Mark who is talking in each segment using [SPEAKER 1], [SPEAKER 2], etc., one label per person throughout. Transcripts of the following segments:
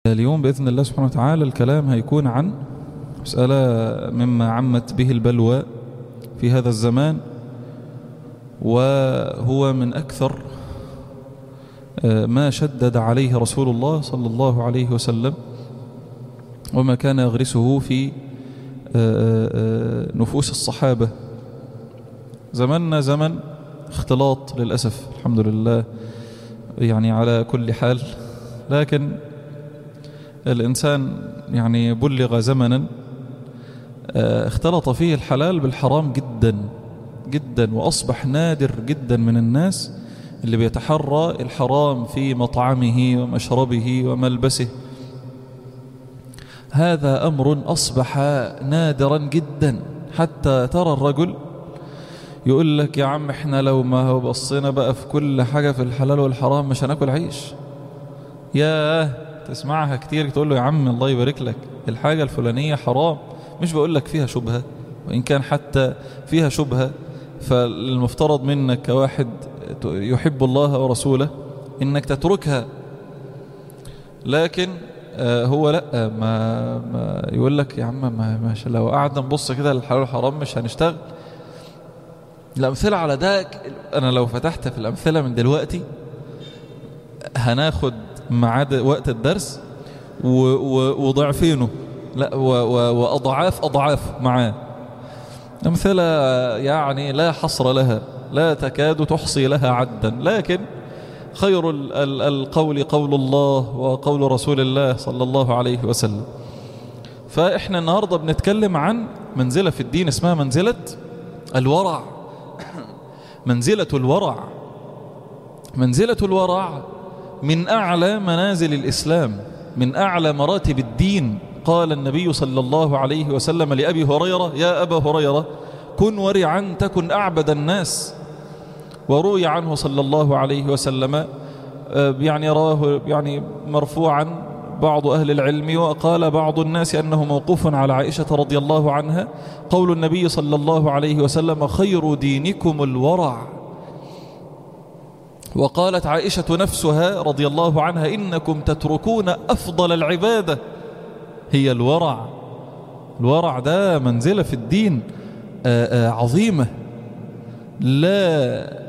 [SPEAKER 1] اليوم بإذن الله سبحانه وتعالى الكلام هيكون عن مسألة مما عمت به البلوى في هذا الزمان وهو من أكثر ما شدد عليه رسول الله صلى الله عليه وسلم وما كان يغرسه في نفوس الصحابة زمننا زمن اختلاط للأسف الحمد لله يعني على كل حال لكن الإنسان يعني بلغ زمنا اختلط فيه الحلال بالحرام جدا جدا وأصبح نادر جدا من الناس اللي بيتحرى الحرام في مطعمه ومشربه وملبسه هذا أمر أصبح نادرا جدا حتى ترى الرجل يقول لك يا عم احنا لو ما هو بصينا بقى في كل حاجة في الحلال والحرام مش هناكل عيش ياه تسمعها كتير تقول له يا عم الله يبارك لك الحاجة الفلانية حرام مش بقول لك فيها شبهة وإن كان حتى فيها شبهة فالمفترض منك كواحد يحب الله ورسوله إنك تتركها لكن هو لا ما, ما يقول لك يا عم ما مش لو قعدنا نبص كده للحلال والحرام مش هنشتغل الأمثلة على ده أنا لو فتحت في الأمثلة من دلوقتي هناخد معاد وقت الدرس وضعفينه لا وأضعاف أضعاف معاه أمثلة يعني لا حصر لها لا تكاد تحصي لها عدا لكن خير القول قول الله وقول رسول الله صلى الله عليه وسلم فإحنا النهاردة بنتكلم عن منزلة في الدين اسمها منزلة الورع منزلة الورع منزلة الورع من أعلى منازل الإسلام من أعلى مراتب الدين قال النبي صلى الله عليه وسلم لأبي هريرة يا أبا هريرة كن ورعا تكن أعبد الناس وروي عنه صلى الله عليه وسلم يعني راه يعني مرفوعا بعض أهل العلم وقال بعض الناس أنه موقوف على عائشة رضي الله عنها قول النبي صلى الله عليه وسلم خير دينكم الورع وقالت عائشة نفسها رضي الله عنها إنكم تتركون أفضل العبادة هي الورع الورع ده منزلة في الدين عظيمة لا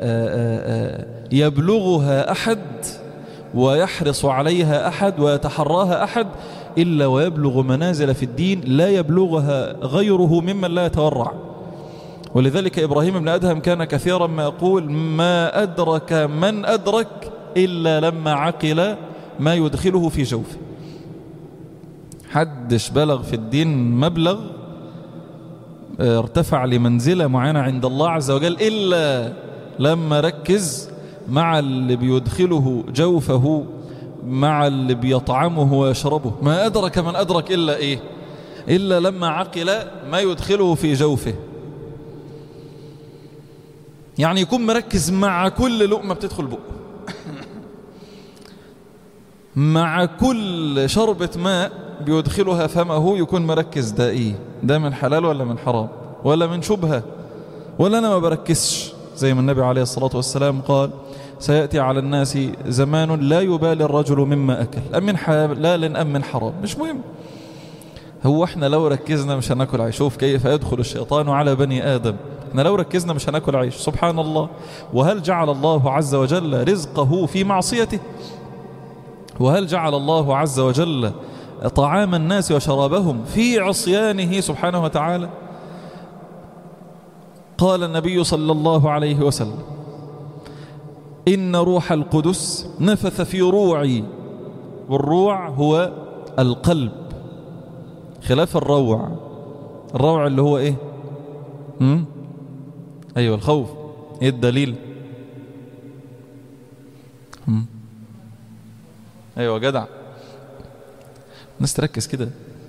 [SPEAKER 1] يبلغها أحد ويحرص عليها أحد ويتحراها أحد إلا ويبلغ منازل في الدين لا يبلغها غيره ممن لا يتورع ولذلك إبراهيم بن أدهم كان كثيرا ما يقول ما أدرك من أدرك إلا لما عقل ما يدخله في جوفه حدش بلغ في الدين مبلغ ارتفع لمنزلة معينة عند الله عز وجل إلا لما ركز مع اللي بيدخله جوفه مع اللي بيطعمه ويشربه ما أدرك من أدرك إلا إيه إلا لما عقل ما يدخله في جوفه يعني يكون مركز مع كل لقمة بتدخل بقه مع كل شربة ماء بيدخلها فمه يكون مركز ده إيه ده من حلال ولا من حرام ولا من شبهة ولا أنا ما بركزش زي ما النبي عليه الصلاة والسلام قال سيأتي على الناس زمان لا يبالي الرجل مما أكل أم من حلال أم من حرام مش مهم هو احنا لو ركزنا مش هناكل عيش شوف كيف يدخل الشيطان على بني آدم احنا لو ركزنا مش هناكل عيش سبحان الله وهل جعل الله عز وجل رزقه في معصيته وهل جعل الله عز وجل طعام الناس وشرابهم في عصيانه سبحانه وتعالى قال النبي صلى الله عليه وسلم إن روح القدس نفث في روعي والروع هو القلب خلاف الروع الروع اللي هو ايه هم؟ ايوه الخوف ايه الدليل هم؟ ايوه جدع الناس تركز كده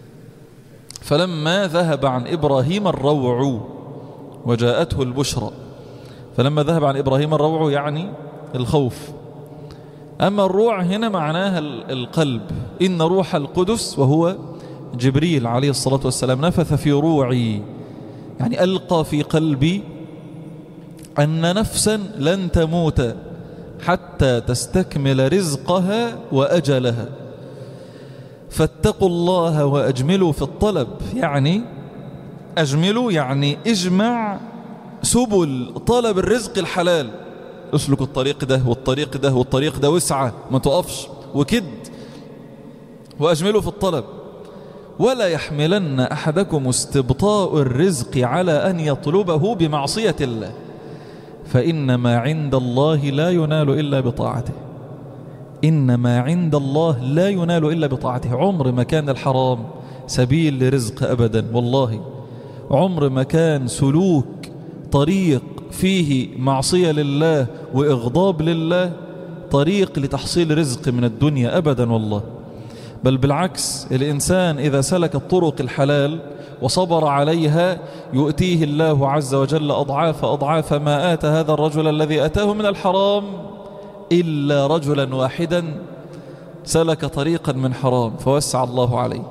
[SPEAKER 1] فلما ذهب عن إبراهيم الروع وجاءته البشرى فلما ذهب عن إبراهيم الروع يعني الخوف أما الروع هنا معناها القلب إن روح القدس وهو جبريل عليه الصلاة والسلام نفث في روعي يعني ألقى في قلبي أن نفسا لن تموت حتى تستكمل رزقها وأجلها فاتقوا الله وأجملوا في الطلب يعني أجملوا يعني اجمع سبل طلب الرزق الحلال اسلك الطريق ده والطريق ده والطريق ده وسعة ما تقفش وكد وأجملوا في الطلب ولا يحملن أحدكم استبطاء الرزق على أن يطلبه بمعصية الله فإن ما عند الله لا ينال إلا بطاعته إن ما عند الله لا ينال إلا بطاعته عمر ما كان الحرام سبيل لرزق أبدا والله عمر ما كان سلوك طريق فيه معصية لله وإغضاب لله طريق لتحصيل رزق من الدنيا أبدا والله بل بالعكس الإنسان إذا سلك الطرق الحلال وصبر عليها يؤتيه الله عز وجل أضعاف أضعاف ما آت هذا الرجل الذي أتاه من الحرام إلا رجلا واحدا سلك طريقا من حرام فوسع الله عليه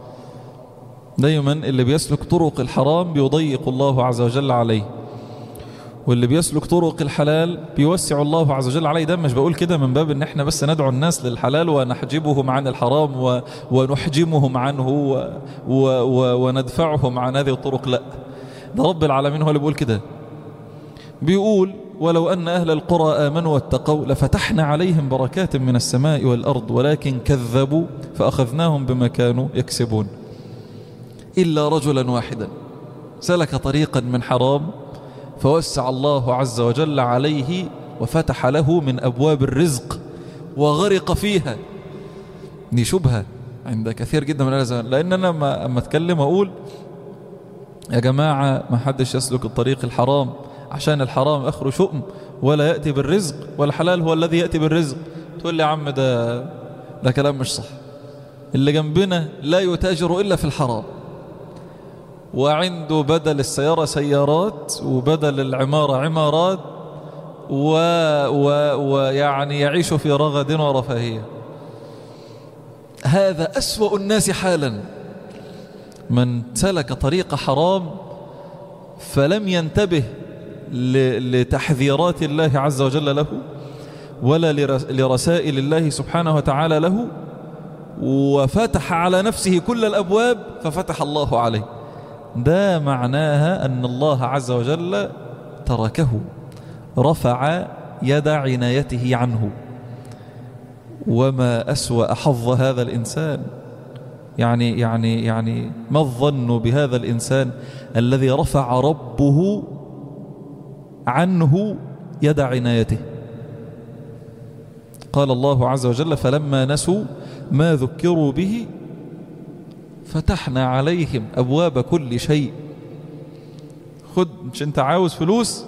[SPEAKER 1] دايما اللي بيسلك طرق الحرام بيضيق الله عز وجل عليه واللي بيسلك طرق الحلال بيوسع الله عز وجل عليه ده مش بقول كده من باب ان احنا بس ندعو الناس للحلال ونحجبهم عن الحرام و... ونحجمهم عنه و... و... و... وندفعهم عن هذه الطرق لا ده رب العالمين هو اللي بيقول كده بيقول ولو أن أهل القرى آمنوا واتقوا لفتحنا عليهم بركات من السماء والأرض ولكن كذبوا فأخذناهم بما كانوا يكسبون إلا رجلا واحدا سلك طريقا من حرام فوسع الله عز وجل عليه وفتح له من أبواب الرزق وغرق فيها دي شبهة عند كثير جدا من الزمان لأن أنا أما أتكلم أقول يا جماعة ما حدش يسلك الطريق الحرام عشان الحرام أخره شؤم ولا يأتي بالرزق والحلال هو الذي يأتي بالرزق تقول لي يا عم ده ده كلام مش صح اللي جنبنا لا يتاجر إلا في الحرام وعنده بدل السيارة سيارات وبدل العمارة عمارات ويعني و... يعيش في رغد ورفاهية هذا أسوأ الناس حالا من سلك طريق حرام فلم ينتبه لتحذيرات الله عز وجل له ولا لرسائل الله سبحانه وتعالى له وفتح على نفسه كل الأبواب ففتح الله عليه ده معناها أن الله عز وجل تركه رفع يد عنايته عنه وما أسوأ حظ هذا الإنسان يعني يعني يعني ما الظن بهذا الإنسان الذي رفع ربه عنه يد عنايته قال الله عز وجل فلما نسوا ما ذكروا به فتحنا عليهم أبواب كل شيء خد مش انت عاوز فلوس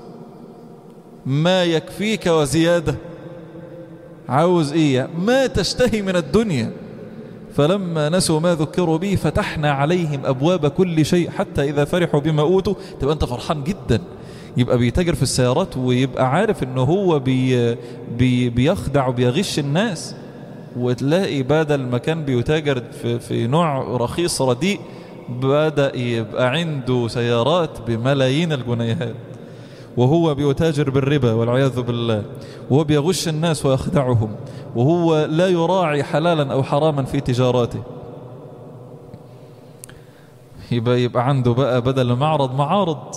[SPEAKER 1] ما يكفيك وزيادة عاوز ايه ما تشتهي من الدنيا فلما نسوا ما ذكروا به فتحنا عليهم أبواب كل شيء حتى إذا فرحوا بما أوتوا تبقى أنت فرحان جدا يبقى بيتاجر في السيارات ويبقى عارف أنه هو بي بي بيخدع وبيغش الناس وتلاقي بدل ما كان بيتاجر في, في نوع رخيص رديء بدأ يبقى عنده سيارات بملايين الجنيهات وهو بيتاجر بالربا والعياذ بالله وهو بيغش الناس ويخدعهم وهو لا يراعي حلالا أو حراما في تجاراته يبقى يبقى عنده بقى بدل معرض معارض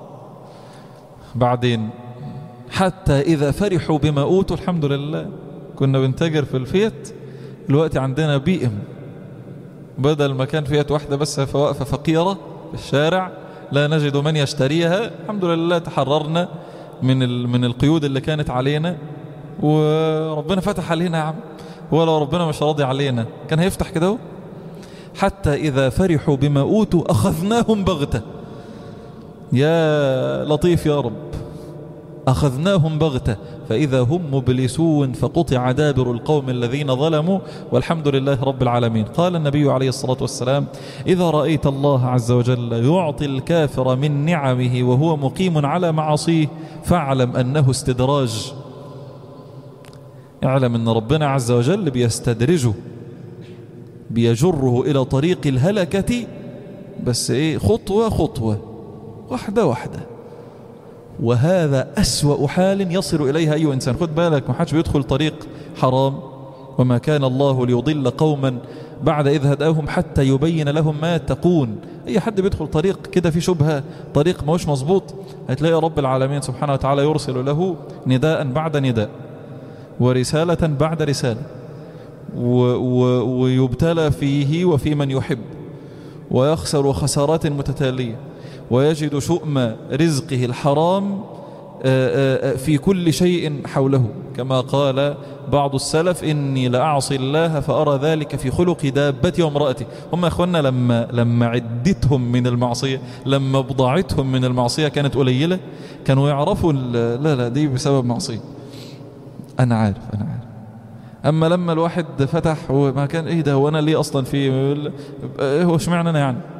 [SPEAKER 1] بعدين حتى إذا فرحوا بما أوتوا الحمد لله كنا بنتاجر في الفيت الوقت عندنا بي ام بدل ما كان فيت واحدة بس واقفة فقيرة في الشارع لا نجد من يشتريها الحمد لله تحررنا من من القيود اللي كانت علينا وربنا فتح علينا يا عم ولو ربنا مش راضي علينا كان هيفتح كده حتى إذا فرحوا بما أوتوا أخذناهم بغتة يا لطيف يا رب أخذناهم بغتة فإذا هم مبلسون فقطع دابر القوم الذين ظلموا والحمد لله رب العالمين قال النبي عليه الصلاة والسلام إذا رأيت الله عز وجل يعطي الكافر من نعمه وهو مقيم على معصيه فاعلم أنه استدراج اعلم أن ربنا عز وجل بيستدرجه بيجره إلى طريق الهلكة بس إيه خطوة خطوة واحدة واحدة وهذا أسوأ حال يصل إليها أي إنسان خد بالك ما حدش بيدخل طريق حرام وما كان الله ليضل قوما بعد إذ هداهم حتى يبين لهم ما يتقون أي حد بيدخل طريق كده في شبهة طريق موش مظبوط هتلاقي رب العالمين سبحانه وتعالى يرسل له نداء بعد نداء ورسالة بعد رسالة و و ويبتلى فيه وفي من يحب ويخسر خسارات متتالية ويجد شؤم رزقه الحرام في كل شيء حوله كما قال بعض السلف إني لأعصي الله فأرى ذلك في خلق دابتي وامرأتي هم أخوانا لما, لما عدتهم من المعصية لما بضاعتهم من المعصية كانت قليلة كانوا يعرفوا لا لا دي بسبب معصية أنا عارف أنا عارف أما لما الواحد فتح وما كان إيه ده هو أنا ليه أصلا في إيه هو اشمعنى أنا يعني